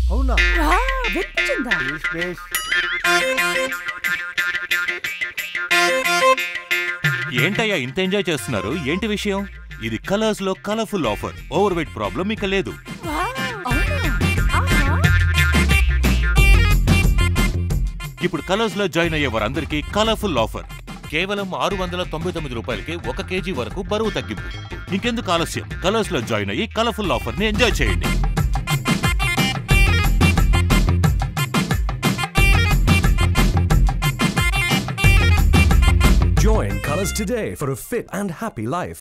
అవునా వా, వినిపించిందా ప్లీజ్ ప్లీజ్ ఏంటయ్యా ఇంత ఎంజాయ్ చేస్తున్నారు ఏంటి విషయం ఇది కలర్స్ లో colourful offer over weight problem ఇక లేదు వా, అవునా ఆహా. ఇప్పుడు కలర్స్ లో జాయిన్ అయ్యే వారందరికీ కలర్ఫుల్ ఆఫర్ కేవలం ఆరు వందల తొంభై తొమ్మిది రూపాయలకి ఒక కేజీ వరకు బరువు తగ్గింపు ఇంకెందుకు ఆలస్యం కలర్స్ లో జాయిన్ అయ్యి కలర్ఫుల్ ఆఫర్ ని ఎంజాయ్ చేయండి Join Colors today for a fit and happy life.